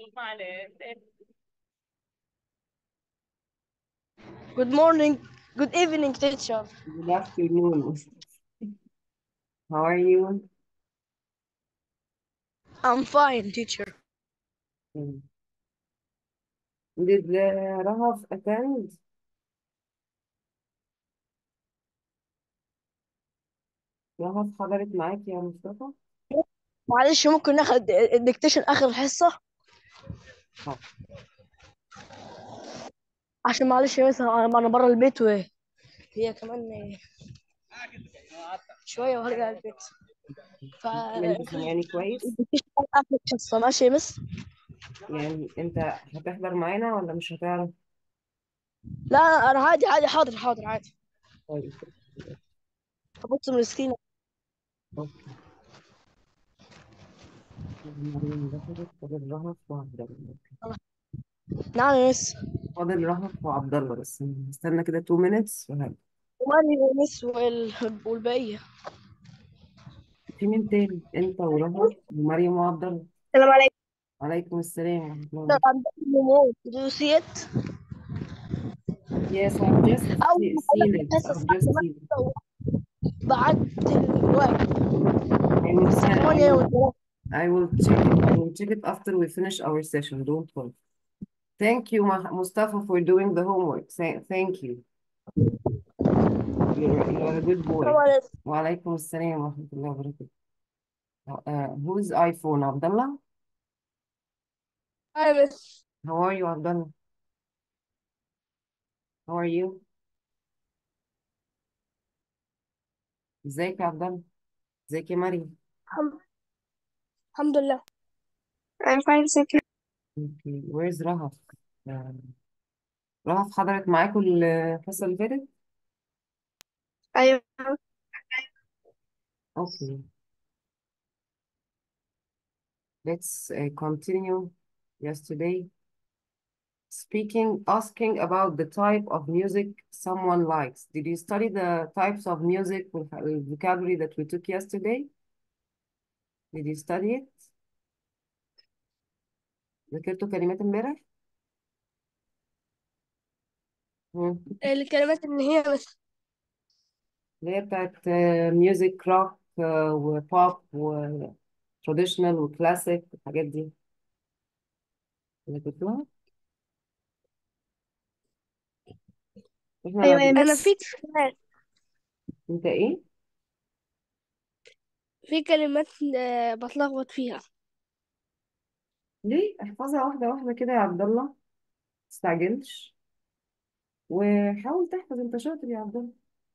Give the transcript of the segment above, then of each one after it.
Good morning. Good evening, teacher. Good afternoon. How are you? I'm fine, teacher. Mm. Did uh, Rahaf attend? رهف حضرت معاك يا مصطفى؟ معلش ممكن ناخد الدكتيشن آخر الحصة اه عشان معلش مثلا أنا بره البيت وهي كمان شوية وهرجع البيت ف انت سامعني كويس؟ الدكتيشن آخر الحصة ماشي يا مس؟ يعني انت هتحضر معانا ولا مش هتعرف؟ لا أنا عادي عادي حاضر حاضر عادي طيب هبص من السكرين اوكي مريم دخلت فاضل رهف وعبد الله نعم يا مس فاضل رهف وعبد الله بس استنى كده 2 minutes وهرجع ومالي يا مس وال... والبقية في مين تاني؟ انت ورهف ومريم وعبد الله السلام عليكم وعليكم السلام ورحمة الله ده وبركاته عندكم موت دوسيت Yes, I've just أول se- ما seen بدأت it. الحصة I've الساعة just seen it. 8 بعت الواجب I will الساعة send, I 8 will, والثلاثة I will check it. I will check it after we finish our session. Don't worry. Thank you, Mah- Mustafa, for doing the homework. Thank, thank you. You're, you're a good boy. السلام عليكم وعليكم السلام ورحمة الله وبركاته. Uh, who's iPhone? Abdullah? أنا بس How are you, Abdullah? How are you? ازيك يا عبد الله؟ ازيك يا مريم؟ الحمد الحمد لله I'm fine, thank you. Okay. Where's رهف؟ Uh, رهف حضرت معاكم الحصة اللي فاتت؟ أيوة Okay. Let's uh, continue yesterday. Speaking, asking about the type of music someone likes. Did you study the types of music with uh, vocabulary that we took yesterday? Did you study it? ذاكرتوا كلمات امبارح؟ مم. الكلمات اللي هي بس اللي هي بتاعت ميوزك روك وبوب وتراديشنال وكلاسيك الحاجات دي ذاكرتوها؟ احنا أيوة يا بعد أنا مس في كلمات انت ايه؟ في كلمات آه، بتلخبط فيها ليه؟ احفظها واحدة واحدة كده يا عبد الله ما تستعجلش وحاول تحفظ انت شاطر يا عبد الله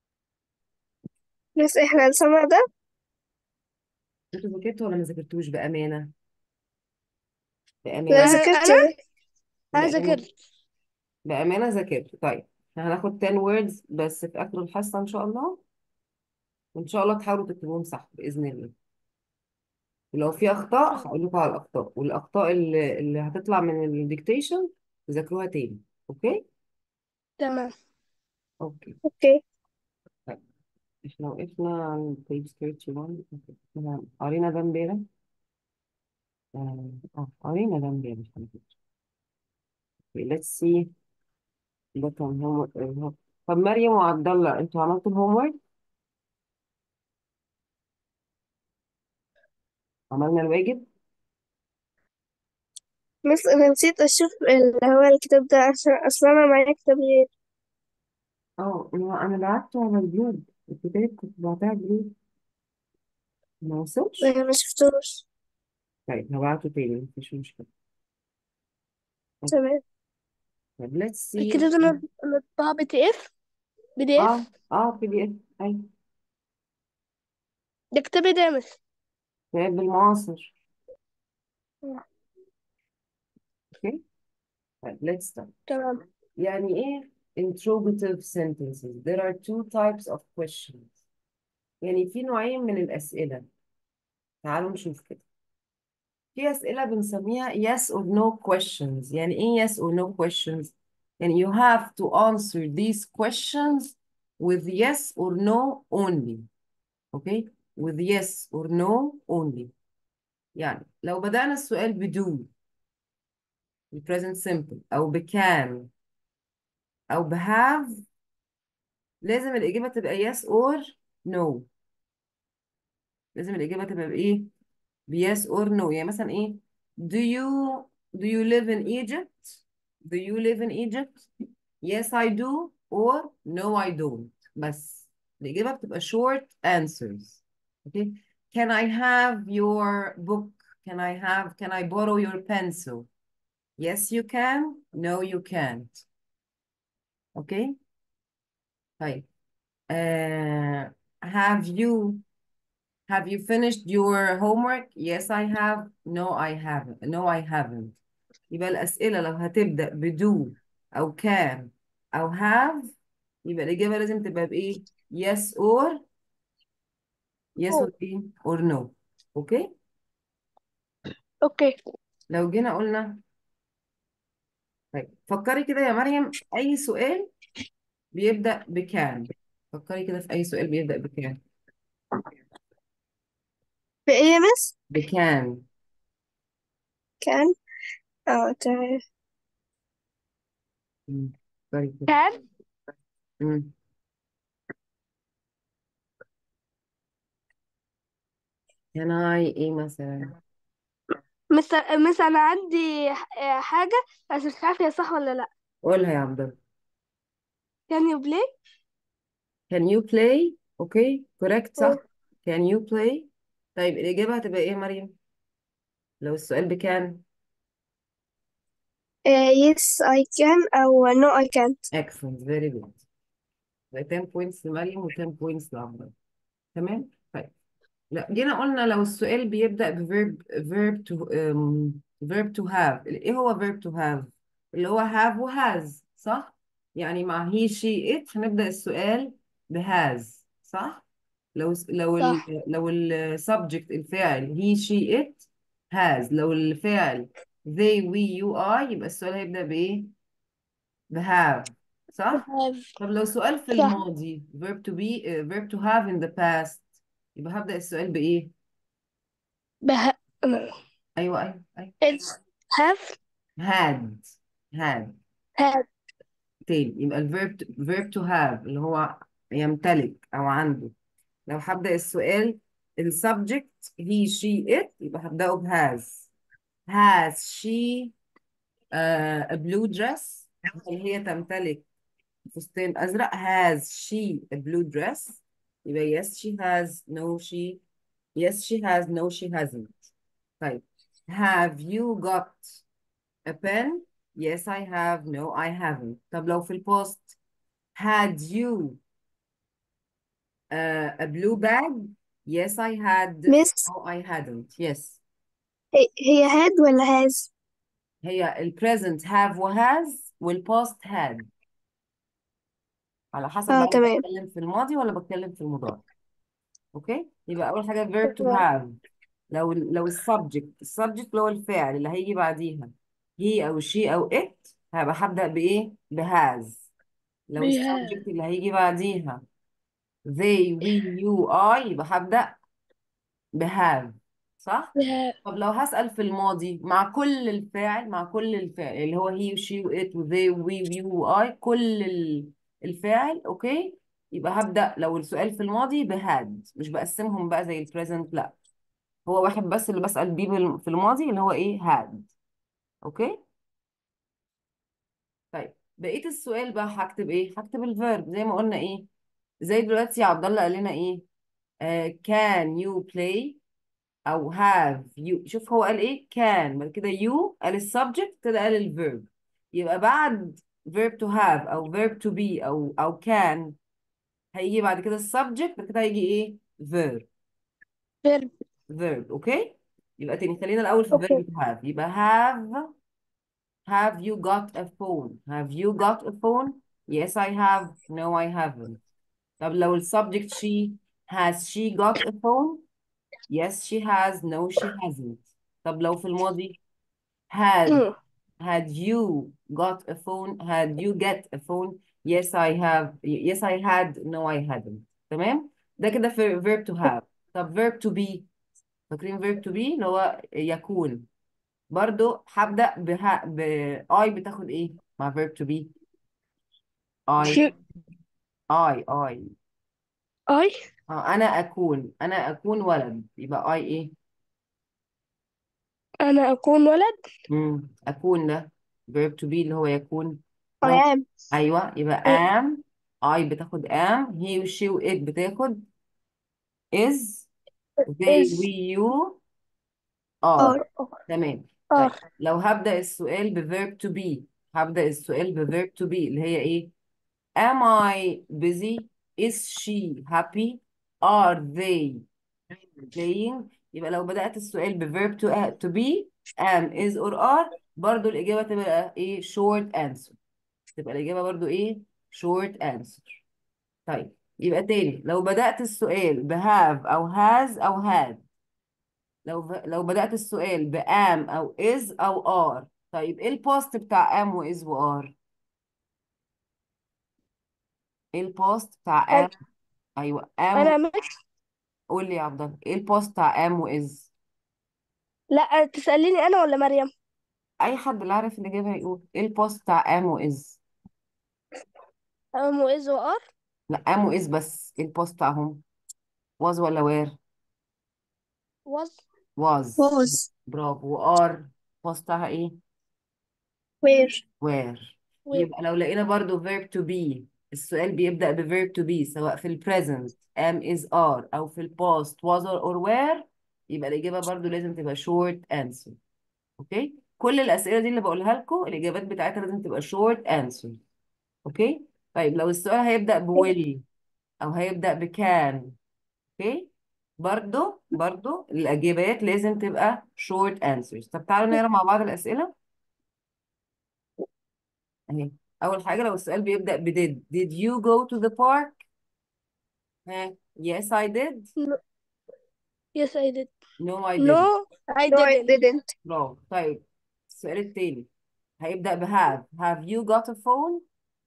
مس إحنا السمع ده انتوا ذاكرتوا ولا ما ذاكرتوش بأمانة؟ لا بأمانة أنا ذاكرت أنا أنا بأمانة ذاكرت بأمانة ذاكرت طيب احنا هناخد 10 words بس في آخر الحصة إن شاء الله وإن شاء الله تحاولوا تكتبوهم صح بإذن الله ولو في أخطاء هقول لكم على الأخطاء والأخطاء اللي, اللي هتطلع من الديكتيشن تذاكروها تاني أوكي؟ تمام أوكي أوكي طيب احنا وقفنا عند page 31 أوكي. احنا قرينا ده امبارح اه آه، قرينا ده امبارح على فكرة Okay, let's see ده كان هو طب مريم وعبد الله انتوا عملتوا الهوم ورك عملنا الواجب مس أنا نسيت أشوف اللي هو الكتاب ده عشان أصلا أنا معايا كتاب غير اه انا انا بعته على الجروب الكتاب كنت بعتها جروب ما وصلش أنا ما شفتوش طيب هبعته تاني مفيش مشكلة تمام طيب let's see الكتاب ده أنا أنا بطبعها بي تي إف بي دي اه إف اه بي دي اف ايوه ده كتابي ده يا مس كتاب بالمعاصر اوكي طيب let's start تمام يعني ايه interrogative sentences there are two types of questions يعني في نوعين من الأسئلة تعالوا نشوف كده في أسئلة بنسميها yes or no questions يعني إيه yes or no questions يعني you have to answer these questions with yes or no only okay with yes or no only يعني لو بدأنا السؤال بدون ال present simple أو بكان أو بهاف لازم الإجابة تبقى yes or no لازم الإجابة تبقى بإيه؟ ب yes or no يعني مثلا إيه؟ Do you do you live in Egypt? Do you live in Egypt? Yes I do or no I don't بس الإجابة بتبقى short answers okay Can I have your book? Can I have can I borrow your pencil? Yes you can No you can't okay طيب uh, have you have you finished your homework? Yes I have No I haven't No I haven't يبقى الأسئلة لو هتبدأ بدو أو كان أو have يبقى الإجابة لازم تبقى بإيه؟ yes or yes or إيه؟ or no أوكي؟ اوكي لو جينا قلنا طيب فكري كده يا مريم أي سؤال بيبدأ بكان فكري كده في أي سؤال بيبدأ بكان في ايه يا مس بكان كان اه تمام مم. فكري كده كان مم. can I إيه مثلا؟ مس مس انا عندي ح- حاجة بس مش عارفة هي صح ولا لا قولها يا عبد الله can you play can you play؟ أوكي correct صح can you play؟ طيب الإجابة هتبقى إيه يا مريم؟ لو السؤال بكان آه yes I can أو no I can't excellent very good يبقى 10 points لمريم و 10 points لعبد الله تمام طيب لا جينا قلنا لو السؤال بيبدأ ب verb verb to um, verb to have ايه هو verb to have اللي هو have و has صح يعني مع he she it هنبدأ السؤال ب has صح لو لو ال صح لو ال subject الفاعل he she it has لو الفاعل they we you I يبقى السؤال هيبدأ بإيه ب have صح have طب لو سؤال في صح الماضي verb to be uh, verb to have in the past يبقى هبدأ السؤال بإيه؟ به... أيوه أيوه أيوه it's have had had had تاني يبقى ال verb to, verb to have اللي هو يمتلك أو عنده لو هبدأ السؤال ال subject he she it يبقى هبدأه ب has has she uh, a blue dress هل هي تمتلك فستان أزرق has she a blue dress يبقى yes she has no she yes she has no she hasn't طيب have you got a pen yes I have no I haven't طب لو في البوست had you uh, a blue bag yes I had miss no I hadn't yes هي هي had ولا has هي ال present have و has وال past had على حسب اه بقى أنا تمام بتكلم في الماضي ولا بتكلم في المضارع اوكي يبقى اول حاجه verb to تمام have لو لو السبجكت السبجكت اللي هو الفاعل اللي هيجي بعديها he او she او it هبقى هبدأ بايه بهاز لو we السبجكت have اللي هيجي بعديها they we you I يبقى هبدأ بهاف صح we have طب لو هسأل في الماضي مع كل الفاعل مع كل الفاعل اللي هو he و she و it و they و we و you و I كل ال- الفاعل اوكي يبقى هبدأ لو السؤال في الماضي بهاد مش بقسمهم بقى زي البريزنت لا هو واحد بس اللي بسأل بيه بال- في الماضي اللي هو ايه هاد اوكي طيب بقية السؤال بقى هكتب ايه هكتب الفيرب زي ما قلنا ايه زي دلوقتي عبد الله قال لنا ايه آه can you play او have you شوف هو قال ايه can بعد كده you قال السبجكت كده قال الفيرب يبقى بعد verb to have او verb to be او او can هيجي بعد كده السبجكت بعد كده هيجي ايه verb verb verb اوكي يبقى تاني خلينا الاول في اوكي verb to have يبقى have have you got a phone have you got a phone yes I have no I haven't طب لو السبجكت she has she got a phone yes she has no she hasn't طب لو في الماضي had مم. had you got a phone had you get a phone yes I have yes I had no I hadn't تمام ده كده في verb to have طب verb to be فاكرين verb to be اللي هو يكون برضو هبدأ بها ب I بتاخد ايه مع verb to be I شي I I اي اه انا اكون انا اكون ولد يبقى I ايه انا اكون ولد مم. اكون ده verb to be اللي هو يكون I ها am ايوه يبقى أي- am I بتاخد am he و she و it بتاخد is they is we you are are تمام طيب are لو هبدأ السؤال ب verb to be هبدأ السؤال ب verb to be اللي هي ايه am I busy is she happy are they playing يبقى لو بدأت السؤال ب verb to, to be am is or are برضو الإجابة تبقى ايه short answer تبقى الإجابة برضو ايه short answer طيب يبقى تاني لو بدأت السؤال ب have أو has أو had لو ب... لو بدأت السؤال ب am أو is أو are طيب ايه البوست بتاع am و is و are ايه البوست بتاع انا am ايوه am انا مش قول لي يا عبد الله ايه البوست بتاع am و is لا تسأليني انا ولا مريم اي حد اللي عارف الإجابة هيقول ايه البوست بتاع am و is ام واز وار لا am و is بس ايه البوست بتاعهم was ولا were was was was برافو و are البوست بتاعها ايه where were were يبقى لو لقينا برضو verb to be السؤال بيبدأ ب verb to be سواء في ال present am is are أو في ال past was or, or were يبقى الإجابة برضو لازم تبقى short answer أوكي كل الأسئلة دي اللي بقولها لكم الإجابات بتاعتها لازم تبقى short answer أوكي طيب لو السؤال هيبدأ ب will أو هيبدأ ب can أوكي برضو برضو الإجابات لازم تبقى short answers طب تعالوا نقرا مع بعض الأسئلة اهي اول حاجه لو السؤال بيبدا ب did did you go to the park ها yes I did no. yes I did no I didn't no I no I didn't didn't برافو طيب السؤال التاني هيبدا ب have have you got a phone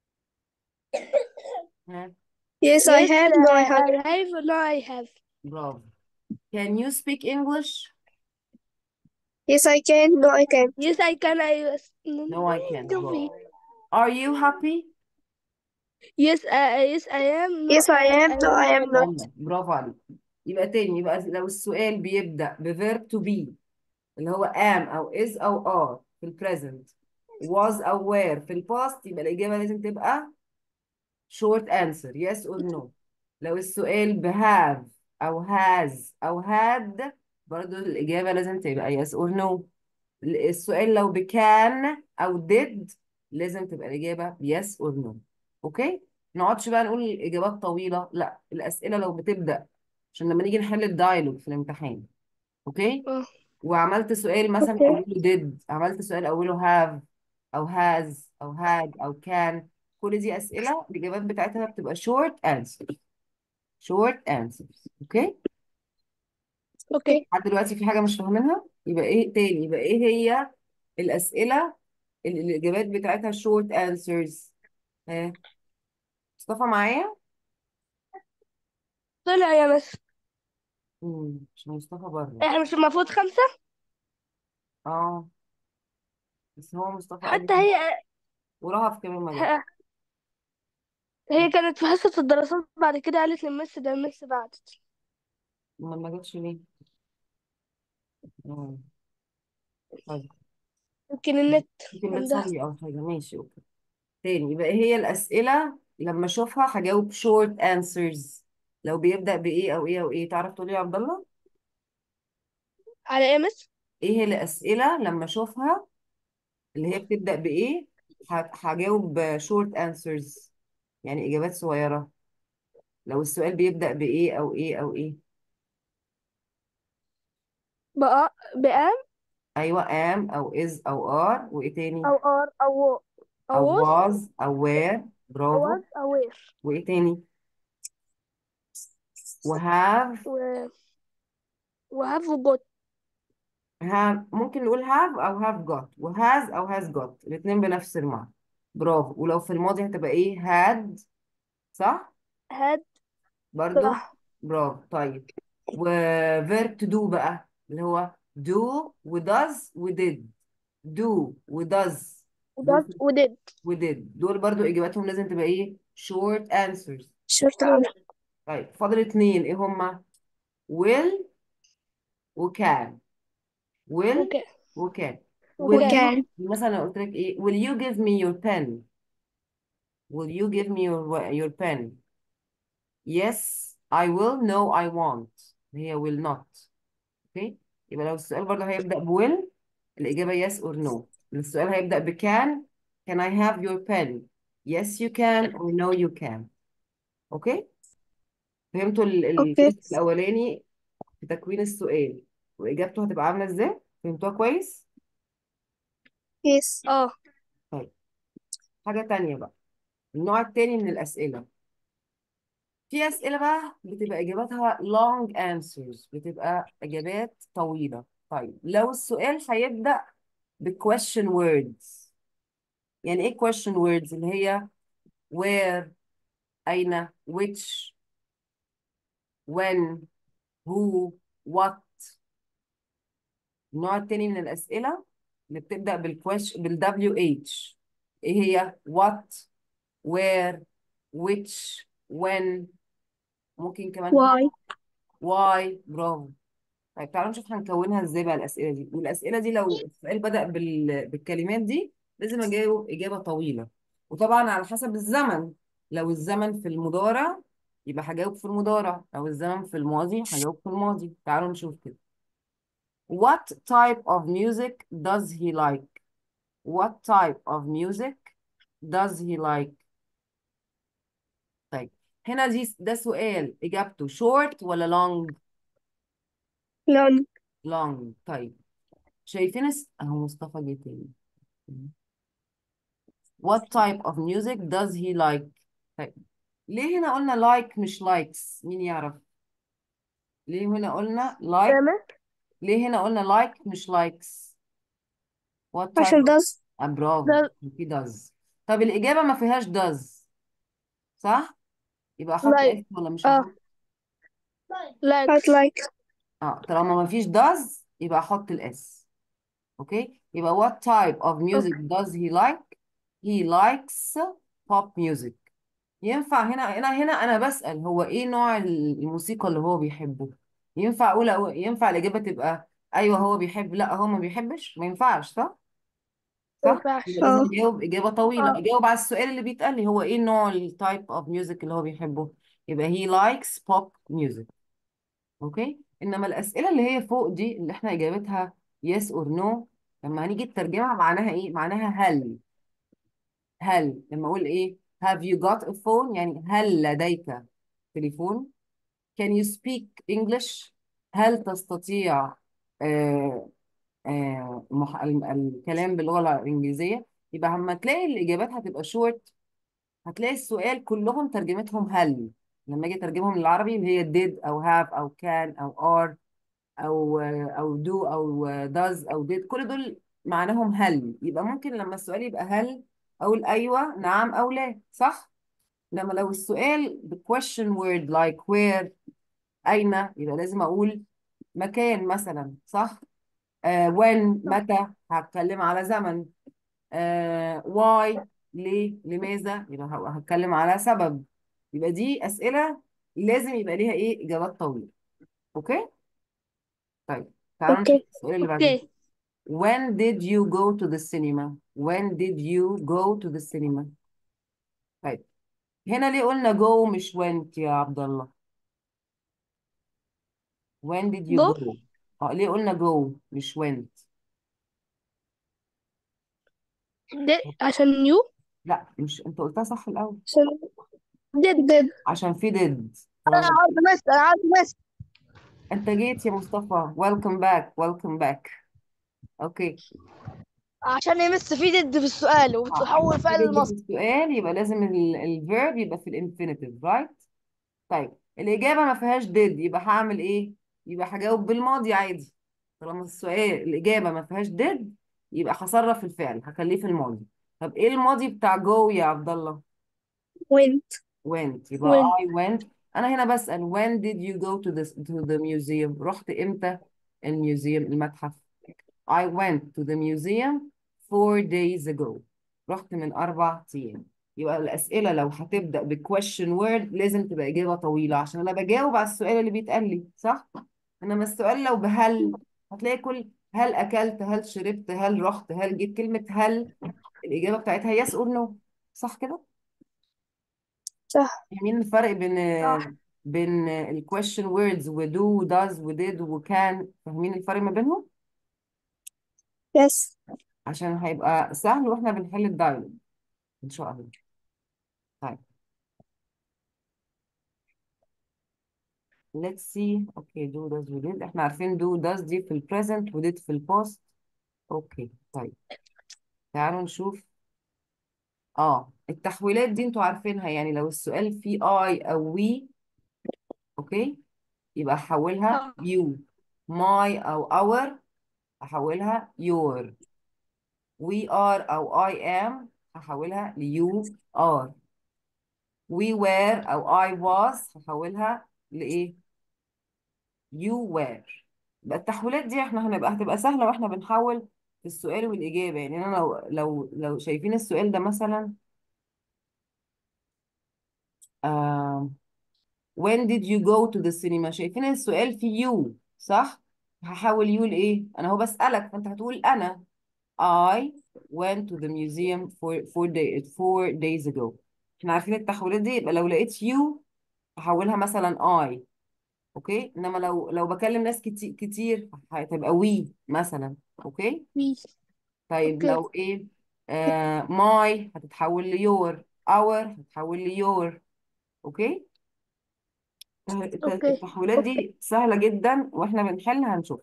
ها yes I yes have no I uh, have I have no I have برافو can you speak English yes I can no I can yes I can I was no I can't Goofy. برافو are you happy yes uh, yes I am no yes I am no I am not أيوة، برافو عليك يبقى تاني يبقى لو السؤال بيبدا ب verb to be اللي هو am أو is أو are في ال present was أو were في ال past يبقى الإجابة لازم تبقى short answer yes or no لو السؤال ب have أو has أو had برضو الإجابة لازم تبقى yes or no السؤال لو ب can أو did لازم تبقى الإجابة yes or no أوكي ما نقعدش بقى نقول الإجابات طويلة لا الأسئلة لو بتبدأ عشان لما نيجي نحل الدايلوج في الامتحان أوكي آه. وعملت سؤال مثلا Okay. أوله did عملت سؤال أوله have أو has أو had أو can كل دي أسئلة الإجابات بتاعتها بتبقى short answers short answers أوكي اوكي لحد دلوقتي في حاجة مش فاهمينها يبقى إيه تاني يبقى إيه هي الأسئلة اللي الإجابات بتاعتها short answers ها مصطفى معايا؟ طلع يا مس مم. مش مصطفى بره احنا مش المفروض خمسة اه بس هو مصطفى قال حتى لي هي ورهف كمان ما جاش هي كانت في حصة الدراسات بعد كده قالت للمس ده المس بعدت ما ما جاتش ليه؟ اه طيب يمكن النت يمكن عندها بتصلي او حاجه ماشي اوكي تاني يبقى إيه هي الاسئله لما اشوفها هجاوب short answers لو بيبدا بايه او ايه او ايه تعرف تقولي يا عبد الله على ايه يا مس ايه هي الاسئله لما اشوفها اللي هي بتبدا بايه ه- هجاوب short answers يعني اجابات صغيره لو السؤال بيبدا بايه او ايه او ايه بقى بقام ايوه am او is او are وايه تاني او ار او او او was was او were او برافو was او were وايه تاني وهاف و وهاف وجوت have ممكن نقول have أو have got وهاز أو has got الاتنين بنفس المعنى برافو ولو في الماضي هتبقى إيه had صح هاد برضو صح برافو طيب و verb to do بقى اللي هو do و does و did do و does وده دول وديد و did دول برضو إجاباتهم لازم تبقى إيه short answers شرطة طيب فاضل اتنين إيه هما will و can will وكان و can will وكان you وكان مثلا لو قلت لك إيه will you give me your pen will you give me your your pen yes I will no I won't هي will not اوكي يبقى لو السؤال برضه هيبدأ ب will الإجابة yes or no السؤال هيبدأ ب can can I have your pen yes you can or no you can اوكي فهمتوا ال- اوكي الجزء الأولاني في تكوين السؤال وإجابته هتبقى عاملة ازاي فهمتوها كويس يس اه طيب حاجة تانية بقى النوع التاني من الأسئلة في أسئلة بقى بتبقى إجاباتها long answers بتبقى إجابات طويلة طيب لو السؤال هيبدأ ب question words يعني إيه question words اللي هي where أين which when who what النوع التاني من الأسئلة اللي بتبدأ بالكويش بال WH إيه هي what where which when ممكن كمان واي why برافو طيب تعالوا نشوف هنكونها ازاي بقى الأسئلة دي والأسئلة دي لو السؤال بدأ بال... بالكلمات دي لازم أجاوب إجابة طويلة وطبعا على حسب الزمن لو الزمن في المضارع يبقى هجاوب في المضارع لو الزمن في الماضي هجاوب في الماضي تعالوا نشوف كده What type of music does he like? What type of music does he like? طيب هنا دي ده سؤال إجابته short ولا long؟ لون long طيب شايفين اس... اهو مصطفى جه تاني What type of music does he like? طيب ليه هنا قلنا like مش likes؟ مين يعرف؟ ليه هنا قلنا like؟ تمام ليه هنا قلنا like مش likes؟ What type عشان of... داز آه برافو ده في does طب الإجابة ما فيهاش does صح؟ يبقى أحط لايك اس ولا مش اه هحط؟ هات لايكس لايك اه طالما ما فيش does يبقى أحط الاس اوكي يبقى what type of music اوكي does he like he likes pop music ينفع هنا هنا هنا انا بسأل هو ايه نوع الموسيقى اللي هو بيحبه ينفع اقول أو ينفع الإجابة تبقى ايوه هو بيحب لا هو ما بيحبش ما ينفعش صح ما صح ينفعش يبقى لازم اه اجاوب إجابة طويلة اه اجاوب على السؤال اللي بيتقال لي هو ايه نوع التايب اوف ميوزك اللي هو بيحبه يبقى he likes pop music اوكي انما الاسئله اللي هي فوق دي اللي احنا اجابتها yes or no لما هنيجي الترجمه معناها ايه معناها هل هل لما اقول ايه have you got a phone يعني هل لديك تليفون can you speak English هل تستطيع آه آه مح... ال- الكلام باللغه الانجليزيه يبقى لما تلاقي الاجابات هتبقى short هتلاقي السؤال كلهم ترجمتهم هل لما اجي اترجمهم للعربي اللي هي did او have او can او are او او do او does او did كل دول معناهم هل يبقى ممكن لما السؤال يبقى هل اقول ايوه نعم او لا صح لما لو السؤال ب question word like where اين يبقى لازم اقول مكان مثلا صح آه when متى هتكلم على زمن آه why ليه لماذا يبقى ه- هتكلم على سبب يبقى دي اسئله لازم يبقى ليها ايه اجابات طويله اوكي طيب تعالوا نشوف اوكي السؤال اللي بعديه اوكي When did you go to the cinema? When did you go to the cinema? طيب هنا ليه قلنا go مش went يا عبد الله؟ When did you جو go? اه ليه قلنا go مش went؟ دي عشان يو لا مش انت قلتها صح الأول عشان ديد ديد عشان في did انا برافو عارف بس انا عارف بس انت جيت يا مصطفى welcome back welcome back اوكي عشان يمس في ديد في السؤال اه وبتحول عشان في فعل did في المصدر السؤال يبقى لازم الفيرب يبقى في الانفينيتيف right؟ طيب الإجابة ما فيهاش did يبقى هعمل إيه؟ يبقى هجاوب بالماضي عادي طالما السؤال الإجابة ما فيهاش did يبقى هصرف الفعل هخليه في الماضي طب إيه الماضي بتاع go يا عبد الله؟ وينت went يبقى وين I went أنا هنا بسأل when did you go to the to the museum؟ رحت إمتى الميوزيوم المتحف I went to the museum four days ago رحت من أربع أيام يبقى الأسئلة لو هتبدأ ب question word لازم تبقى إجابة طويلة عشان أنا بجاوب على السؤال اللي بيتقال لي صح؟ إنما السؤال لو بهل هتلاقي كل هل أكلت هل شربت هل رحت هل جيت كلمة هل الإجابة بتاعتها yes or no صح كده؟ صح فاهمين الفرق بين صح بين ال question words و do و does و did و can فاهمين الفرق ما بينهم؟ يس عشان هيبقى سهل واحنا بنحل الدايلوج ان شاء الله طيب let's see اوكي do does و did احنا عارفين do does دي في ال present و did في ال past اوكي طيب تعالوا نشوف اه التحويلات دي انتوا عارفينها يعني لو السؤال فيه I او we اوكي يبقى احولها اه you my او our احولها your we are او I am هحولها ل you are we were او I was هحولها لإيه you were يبقى التحويلات دي احنا هنبقى هتبقى سهلة واحنا بنحول في السؤال والإجابة يعني أنا لو لو لو شايفين السؤال ده مثلا آه when did you go to the cinema شايفين السؤال فيه you صح هحول you لإيه أنا هو بسألك فأنت هتقول أنا I went to the museum for four day four days ago احنا عارفين التحويلات دي يبقى لو لقيت you هحولها مثلا I اوكي انما لو لو بكلم ناس كتير كتير هتبقى وي مثلا اوكي وي طيب اوكي لو ايه آه ماي هتتحول ليور اور هتتحول ليور اوكي الت- اوكي التحويلات دي سهلة جدا واحنا بنحلها هنشوف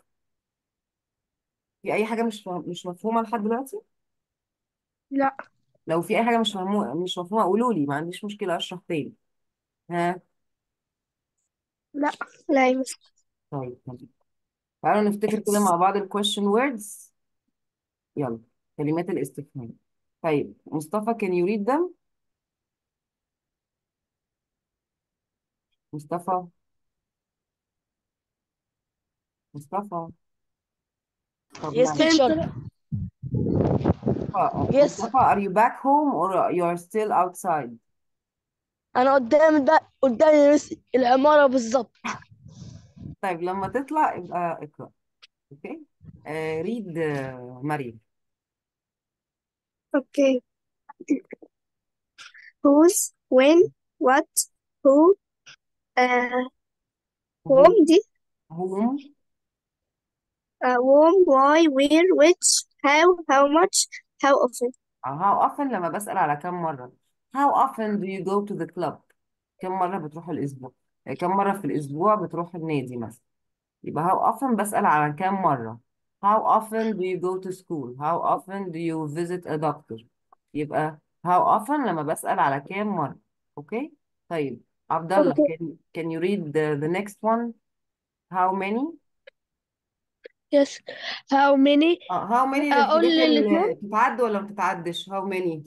في اي حاجة مش فهم- مش مفهومة لحد دلوقتي لا لو في اي حاجة مش مفهومة مش مفهومة قولوا لي ما عنديش مشكلة اشرح تاني ها لا لا يا مس طيب تمام. تعالوا نفتكر كده مع بعض ال question words يلا كلمات الاستفهام طيب مصطفى can you read them مصطفى مصطفى طب Yes, معلش انت teacher. مصطفى Yes. مصطفى are you back home or you are still outside أنا قدام بقى قدامي بس العمارة بالظبط طيب لما تطلع ابقى اقرأ اوكي آه read آه مريم اوكي whose when what who uh, whom who دي whom uh, whom why where which how how much how often أو how often لما بسأل على كم مرة how often do you go to the club كم مرة بتروح الأسبوع آه، كم مرة في الأسبوع بتروح النادي مثلا يبقى how often بسأل على كم مرة how often do you go to school how often do you visit a doctor يبقى how often لما بسأل على كم مرة اوكي طيب عبد الله اوكي can, can you read the, the next one how many يس how many اه how many اقول للحاجات الاثنين اللي بتتعد ولا ما بتتعدش how many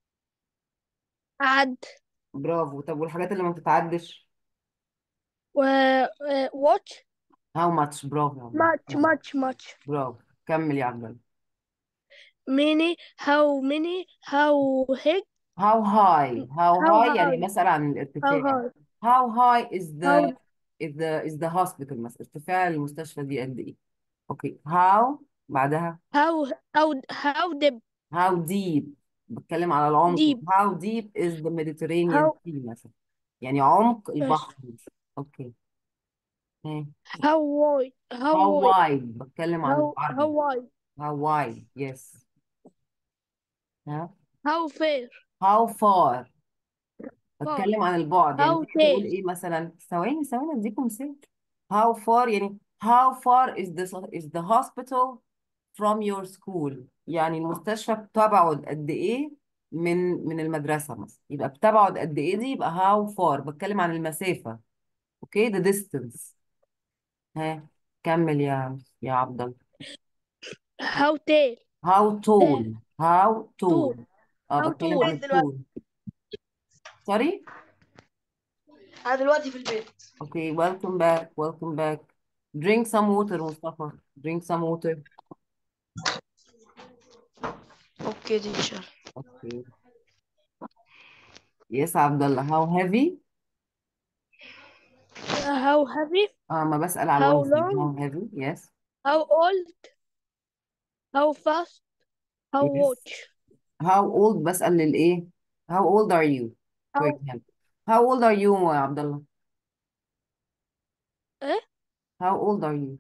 عد برافو طب والحاجات اللي ما بتتعدش و uh, watch how much برافو يا عبد الله much much much برافو كمل يا عبد الله many how many how big how high how how high يعني high بسأل عن how الارتفاع high how high is how the is the is the hospital مثلا ارتفاع المستشفى دي قد ايه اوكي how بعدها how how how deep how deep بتكلم على العمق deep how deep is the Mediterranean how Sea مثلا يعني عمق yes. البحر اوكي إيه. how wide how how wide wide بتكلم عن how how العرض wide how wide yes ها how fair how far far بتكلم عن البعد يعني how ممكن تقول tall ايه مثلا ثواني ثواني اديكم مثال how far يعني how far is the is the hospital from your school يعني المستشفى بتبعد قد ايه من من المدرسة مثلا يبقى بتبعد قد ايه دي يبقى how far بتكلم عن المسافة اوكي the distance ها كمل يا يا عبد الله how tall how tall how tall tall اه how بتكلم عن tall الطول سوري أنا دلوقتي في البيت اوكي welcome back welcome back drink some water مصطفى drink some water اوكي تيشر okay yes عبد الله how heavy how heavy اه ما بسأل على how الوزن long how heavy yes how old how fast how yes much how old بسأل للإيه how old are you for how example how old are you يا عبد الله ايه how old are you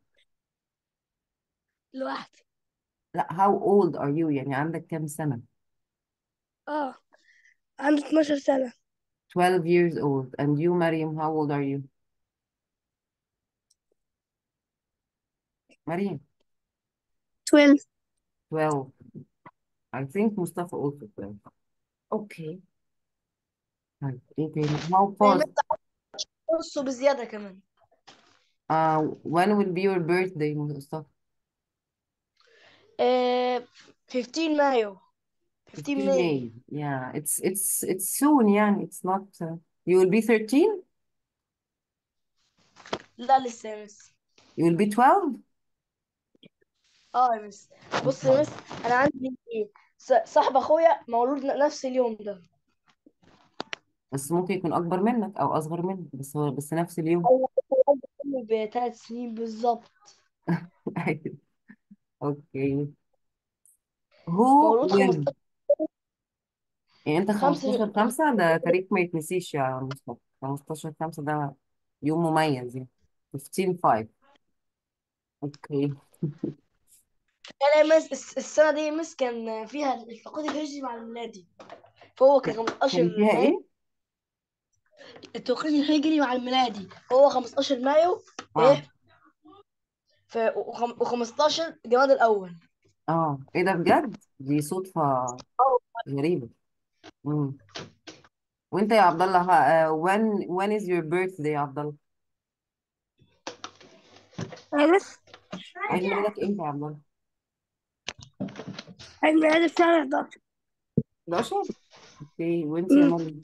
لوحدي لا how old are you يعني عندك كام سنة اه عندي 12 سنة 12 years old and you مريم how old are you مريم 12 12 I think مصطفى also 12 okay طيب ايه تاني how fast نصه بزيادة كمان uh, when will be your birthday مصطفى آه 15 مايو 15 15 ماي May yeah it's it's it's soon يعني it's not uh, you will be 13 لا لسه يا مس you will be 12 اه يا مس بص يا مس انا عندي ص- صاحب اخويا مولود نفس اليوم ده بس ممكن يكون اكبر منك او اصغر منك بس هو بس نفس اليوم هو بثلاث سنين بالظبط أيوة. اوكي who مولود will 15 يعني انت خمسة 15 5 ده تاريخ ما يتنسيش يا مصطفى 15 5 ده يوم مميز يعني 15 5 اوكي انا مس الس- السنة دي مس كان فيها التقاط الهجري مع الميلادي فهو كان كان 15 فيها مايو ايه التوقيت الهجري مع الميلادي هو 15 مايو اه ايه ف و15 جماد الاول اه ايه ده بجد دي صدفة غريبة امم وانت يا عبد الله ها- آه، when when is your birthday يا عبد الله عارف عيد ميلادك امتى يا عبد الله عيد ميلادي في شهر 11 11 اوكي وانت يا أمم. مريم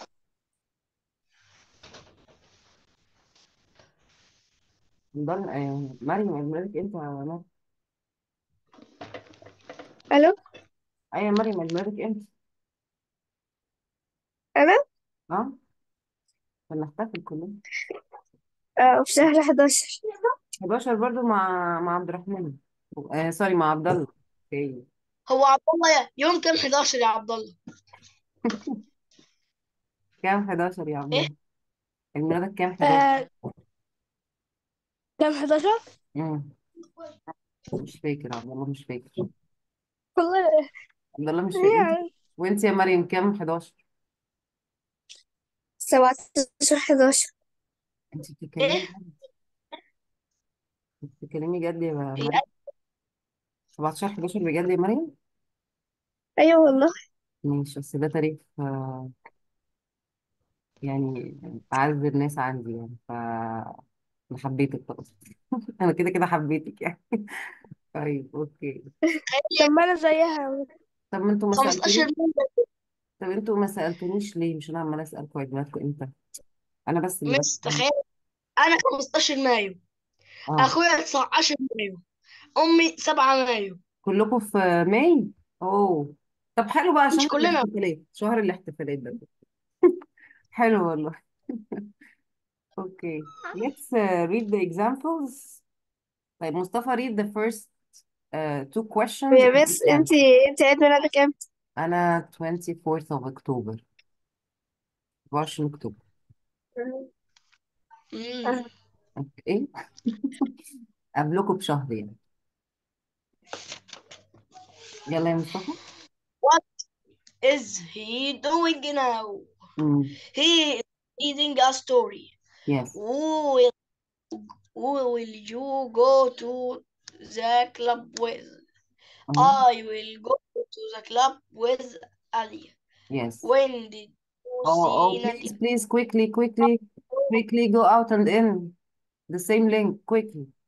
عبد الله آه، مريم عيد ميلادك امتى يا مريم ألو ايوه يا مريم عيد ميلادك امتى أنا اه فنحتفل كلنا آه في شهر 11 11 برضو مع مع عبد الرحمن آه سوري مع عبد الله اوكي هو عبد الله يوم كام 11 يا عبد الله كام 11 يا عبد ايه الله عيد ميلادك كام 11 آه كام 11 امم مش فاكر عبد الله مش فاكر والله عبد الله مش فاكر انت يعني وانت يا مريم كام 11 17 11 انت بتتكلمي ايه جد انت بتتكلمي جد يا هي مريم 17 11 بجد يا مريم أيوة والله ماشي بس ده تاريخ آه، يعني أعز الناس عندي يعني ف أنا حبيتك خلاص أنا كده كده حبيتك يعني طيب أوكي طب ما انا زيها طب ما انتوا ما 15 سألتونيش مايو طب انتوا ما سألتونيش ليه مش أنا عمالة أسألكم عيد ميلادكم إمتى أنا بس اللي مس بسأل تخيل انا 15 مايو اه اخويا 19 مايو امي 7 مايو كلكم في ماي أوه طب حلو بقى مش شهر كلنا الاحتفالات شهر الاحتفالات ده حلو والله Okay, let's uh, read the examples. طيب مصطفى read the first uh, two questions يا and بس the انت answer. انت عيد ميلادك امتى؟ أنا 24th of October 24 أكتوبر مم. أوكي قبلكم بشهر يعني يلا يا مصطفى What is he doing now? امم He is reading a story. yes Who will, who will you go to the club with? uh I will go to the club with Ali. yes When did you oh oh see please Nadia? please quickly quickly quickly go out and in the same link quickly